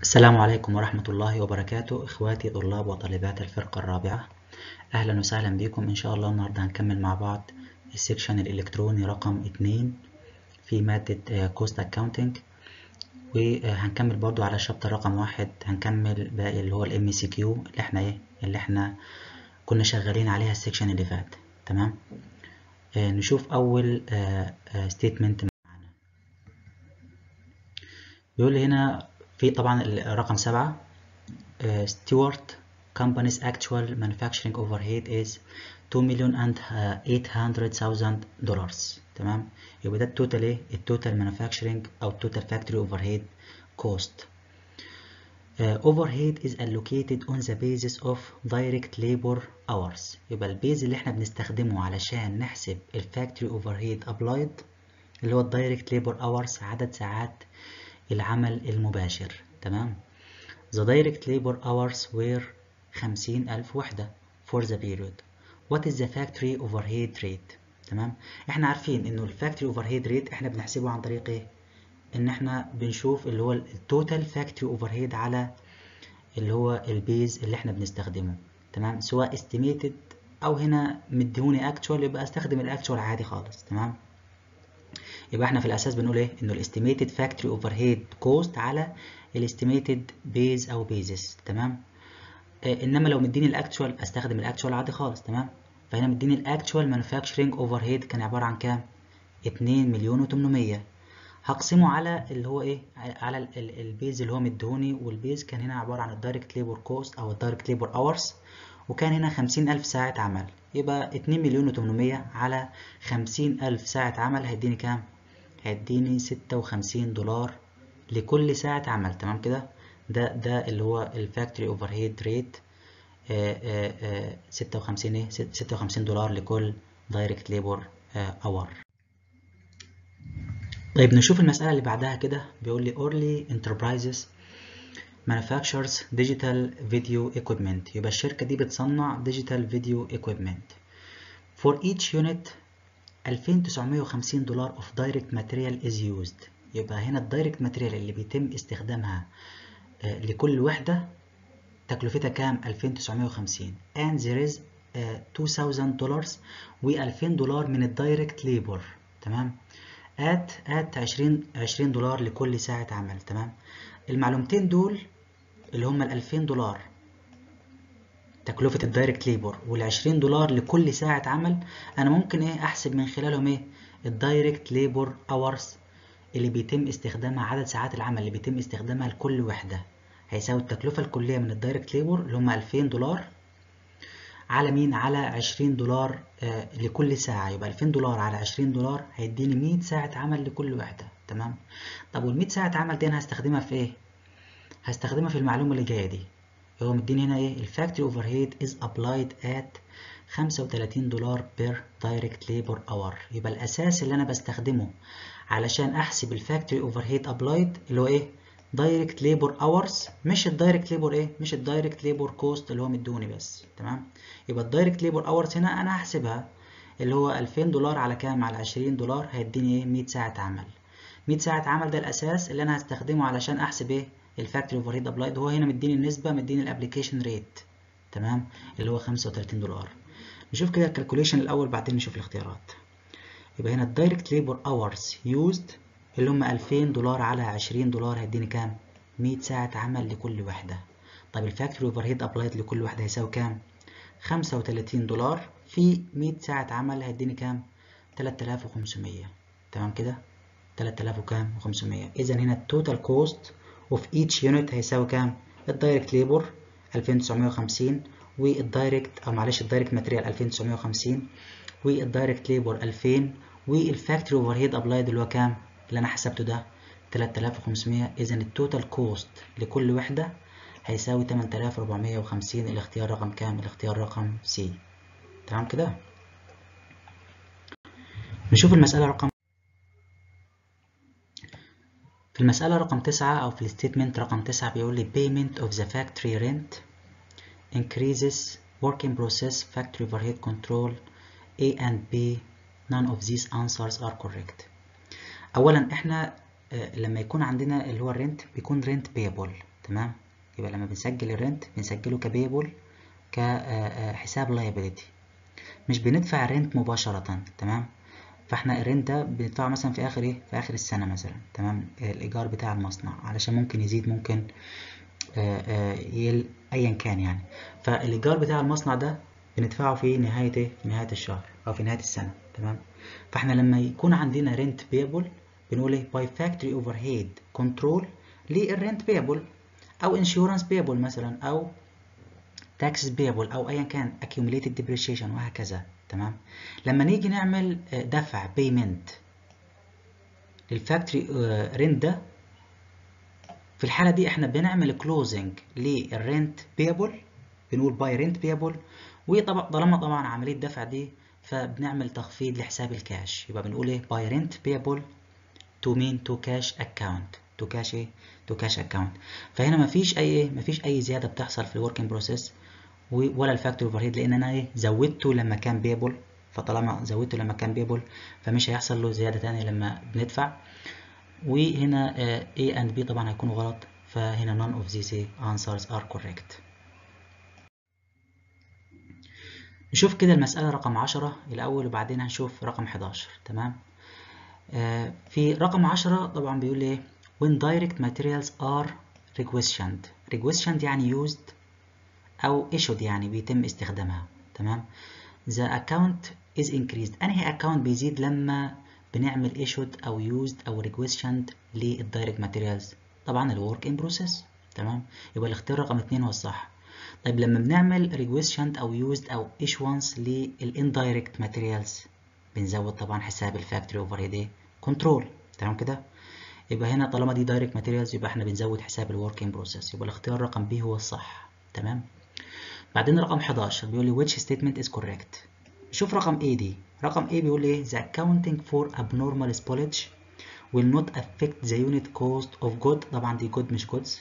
السلام عليكم ورحمة الله وبركاته إخواتي طلاب وطالبات الفرقة الرابعة أهلا وسهلا بكم إن شاء الله النهاردة هنكمل مع بعض السكشن الإلكتروني رقم اتنين في مادة كوست أكاونتنج وهنكمل برضو على الشابتر رقم واحد هنكمل باقي اللي هو الام سي كيو اللي احنا ايه اللي احنا كنا شغالين عليها السكشن اللي فات تمام آه نشوف أول ستيتمنت معانا بيقول لي هنا في طبعا رقم سبعة ستيوارت company's actual manufacturing overhead is 2 million and 800,000 dollars تمام يبقى ده التوتال ايه التوتال manufacturing او التوتال factory overhead cost uh, overhead is allocated on the basis of direct labor hours يبقى البيز اللي احنا بنستخدمه علشان نحسب الفاكتوري overhead applied اللي هو الدايركت labor hours عدد ساعات العمل المباشر تمام The direct labor hours were 50,000 وحدة for the period What is the factory overhead rate تمام احنا عارفين انه الفاكتوري overhead rate احنا بنحسبه عن طريق ايه ان احنا بنشوف اللي هو التوتال فاكتوري overhead على اللي هو البيز اللي احنا بنستخدمه تمام سواء estimated او هنا مديهوني actual يبقى استخدم الاكتوال عادي خالص تمام يبقى احنا في الاساس بنقول ايه انه الاستيميتد فاكتوري اوفر هيد كوست على الاستيميتد بيز او بيزس تمام اه انما لو مديني الاكتوال استخدم الاكتوال عادي خالص تمام فهنا مديني الاكتوال مانيفاكتشرنج اوفر هيد كان عباره عن كام 2 مليون و800 هقسمه على اللي هو ايه على البيز اللي هو مديهوني والبيز كان هنا عباره عن الدايركت ليبر كوست او الدايركت ليبر اورز وكان هنا 50000 ساعه عمل يبقى 2 مليون و800 على 50000 ساعه عمل هيديني كام هيديني ستة وخمسين دولار لكل ساعة عمل تمام كده ده ده اللي هو الفاكتوري اوفر هيد ريت ستة وخمسين ايه ستة وخمسين دولار لكل دايركت ليبر اور طيب نشوف المسألة اللي بعدها كده بيقول لي early enterprises manufactures digital video equipment يبقى الشركة دي بتصنع digital video equipment for each unit 2950 دولار of direct material is used يبقى هنا الدايركت ماتيريال اللي بيتم استخدامها لكل وحدة تكلفتها كام 2950 and there is 2000 دولار و 2000 دولار من الدايركت ليبر تمام at at 20 20 دولار لكل ساعة عمل تمام المعلومتين دول اللي هم ال 2000 دولار تكلفة الدايركت ليبر وال 20 دولار لكل ساعة عمل أنا ممكن إيه أحسب من خلالهم إيه الدايركت ليبر أورز اللي بيتم استخدامها عدد ساعات العمل اللي بيتم استخدامها لكل وحدة هيساوي التكلفة الكلية من الدايركت ليبر اللي هم 2000 دولار على مين على 20 دولار آه لكل ساعة يبقى 2000 دولار على 20 دولار هيديني 100 ساعة عمل لكل وحدة تمام طب وال 100 ساعة عمل دي أنا هستخدمها في إيه؟ هستخدمها في المعلومة اللي جاية دي هو مديني هنا ايه الفاكتوري اوفر هيد از ابلايد ات 35 دولار بير دايركت ليبر اور يبقى الاساس اللي انا بستخدمه علشان احسب الفاكتوري اوفر هيد ابلايد اللي هو ايه دايركت ليبر اورز مش الدايركت ليبر ايه مش الدايركت ليبر كوست اللي هو مدوني بس تمام يبقى الدايركت ليبر اورز هنا انا هحسبها اللي هو 2000 دولار على كام على 20 دولار هيديني ايه 100 ساعه عمل 100 ساعه عمل ده الاساس اللي انا هستخدمه علشان احسب ايه الفاكتوري اوفر هيد ابلايد هو هنا مديني النسبه مديني الابلكيشن ريت تمام اللي هو 35 دولار نشوف كده الكالكوليشن الاول بعدين نشوف الاختيارات يبقى هنا الدايركت ليبر اورز يوزد اللي هم 2000 دولار على 20 دولار هيديني كام 100 ساعه عمل لكل وحده طب الفاكتوري اوفر هيد ابلايد لكل وحده هيساوي كام 35 دولار في 100 ساعه عمل هيديني كام 3500 تمام كده 3000 وكام و500 اذا هنا التوتال كوست وفي each unit هيساوي كام الدايركت ليبر 2950 والدايركت او معلش الدايركت ماتيريال 2950 والدايركت ليبر 2000 والفاكتوري اوفر هيد ابلايد اللي هو كام اللي انا حسبته ده 3500 اذا التوتال كوست لكل وحده هيساوي 8450 الاختيار رقم كام الاختيار رقم سي تمام كده نشوف المساله رقم في المسألة رقم تسعة أو في الستيتمنت رقم تسعة بيقول لي payment of the factory rent increases work in process factory overhead control A and B none of these answers are correct أولا إحنا لما يكون عندنا اللي هو الرنت بيكون رنت payable تمام يبقى لما بنسجل الرنت بنسجله كبيبل كحساب لايبيليتي مش بندفع الرنت مباشرة تمام فاحنا الرنت ده بندفعه مثلا في اخر ايه في اخر السنة مثلا تمام الايجار بتاع المصنع علشان ممكن يزيد ممكن آآ آآ يل ايا كان يعني فالايجار بتاع المصنع ده بندفعه في نهاية ايه في نهاية الشهر او في نهاية السنة تمام فاحنا لما يكون عندنا رنت بيبل بنقول ايه باي فاكتوري اوفر هيد كنترول للرنت بيبل او انشورنس بيبل مثلا او taxes payable او ايا كان accumulated depreciation وهكذا تمام لما نيجي نعمل دفع payment للفاكتوري رنت ده في الحالة دي احنا بنعمل closing للرنت payable بنقول باي رنت payable وطبعا طالما طبعا عملية دفع دي فبنعمل تخفيض لحساب الكاش يبقى بنقول ايه باي رنت payable to mean to cash account to cash ايه to cash account فهنا مفيش اي مفيش اي زيادة بتحصل في الوركينج بروسيس ولا الفاكتوري اوفر هيد لان انا ايه زودته لما كان بيبل فطالما زودته لما كان بيبل فمش هيحصل له زياده تاني لما بندفع وهنا آه A and B طبعا هيكونوا غلط فهنا none of these answers are correct نشوف كده المسألة رقم 10 الأول وبعدين هنشوف رقم 11 تمام آه في رقم 10 طبعا بيقول ايه when direct materials are requisitioned requisitioned يعني used أو issued يعني بيتم استخدامها تمام the account is increased أنهي account بيزيد لما بنعمل issued أو used أو requisitioned للdirect materials طبعا ال work in process تمام يبقى الاختيار رقم اتنين هو الصح طيب لما بنعمل requisitioned أو used أو issuance لل indirect materials بنزود طبعا حساب الفاكتوري اوفر هيد كنترول تمام كده يبقى هنا طالما دي دايركت ماتيريالز يبقى احنا بنزود حساب الورك ان بروسيس يبقى الاختيار رقم بي هو الصح تمام بعدين رقم 11 بيقول لي which statement is correct شوف رقم A دي رقم A بيقول لي the accounting for abnormal spoilage will not affect the unit cost of good طبعا دي good مش goods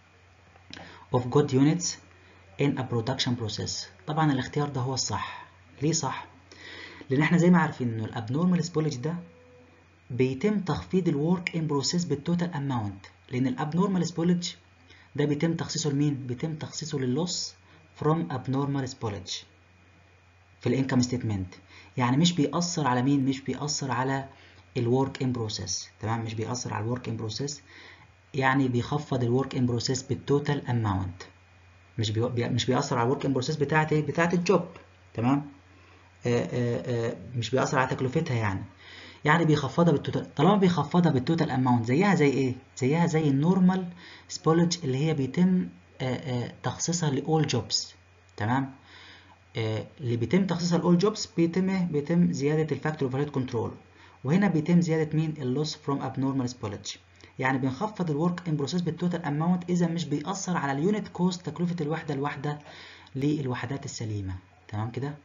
of good units in a production process طبعا الاختيار ده هو الصح ليه صح لان احنا زي ما عارفين انه الابنورمال سبولج ده بيتم تخفيض الورك ان بروسيس بالتوتال اماونت لان الابنورمال سبولج ده بيتم تخصيصه لمين بيتم تخصيصه لللوس from abnormal spoilage في الانكم ستيتمنت يعني مش بيأثر على مين مش بيأثر على الورك ان بروسيس تمام مش بيأثر على الورك ان بروسيس يعني بيخفض الورك ان بروسيس بالتوتال اماونت مش بي... مش بيأثر على الورك ان بروسيس بتاعت ايه بتاعت الجوب تمام آآ آآ مش بيأثر على تكلفتها يعني يعني بيخفضها بالتوتال طالما بيخفضها بالتوتال اماونت زيها زي ايه زيها زي النورمال سبولج اللي هي بيتم آآ تخصيصها لاول جوبز تمام اللي بيتم تخصيصها لاول جوبز بيتم بيتم زياده الفاكتور اوفر هيد كنترول وهنا بيتم زياده مين اللوس فروم ابنورمال سبولج يعني بنخفض الورك ان بروسيس بالتوتال اماونت اذا مش بيأثر على اليونت كوست تكلفه الوحده الواحده للوحدات السليمه تمام كده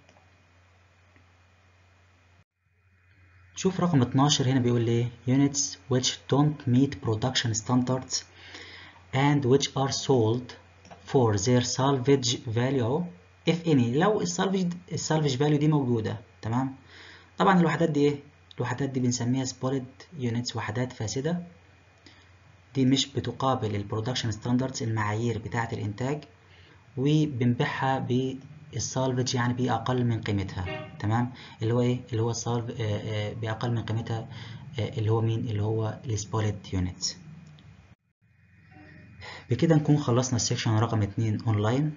شوف رقم 12 هنا بيقول لي units which don't meet production standards and which are sold for their salvage value if any لو السالفج السالفج فاليو دي موجودة تمام طبعا الوحدات دي ايه الوحدات دي بنسميها spoiled units وحدات فاسدة دي مش بتقابل البرودكشن ستاندردز المعايير بتاعة الإنتاج وبنبيعها بالسالفج يعني بأقل من قيمتها تمام اللي هو ايه اللي هو السالف بأقل من قيمتها اللي هو مين اللي هو السبوليد يونتس بكده نكون خلصنا السيكشن رقم اتنين اونلاين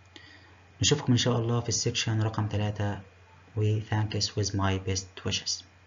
نشوفكم ان شاء الله في السيكشن رقم ثلاثة و thanks with my best wishes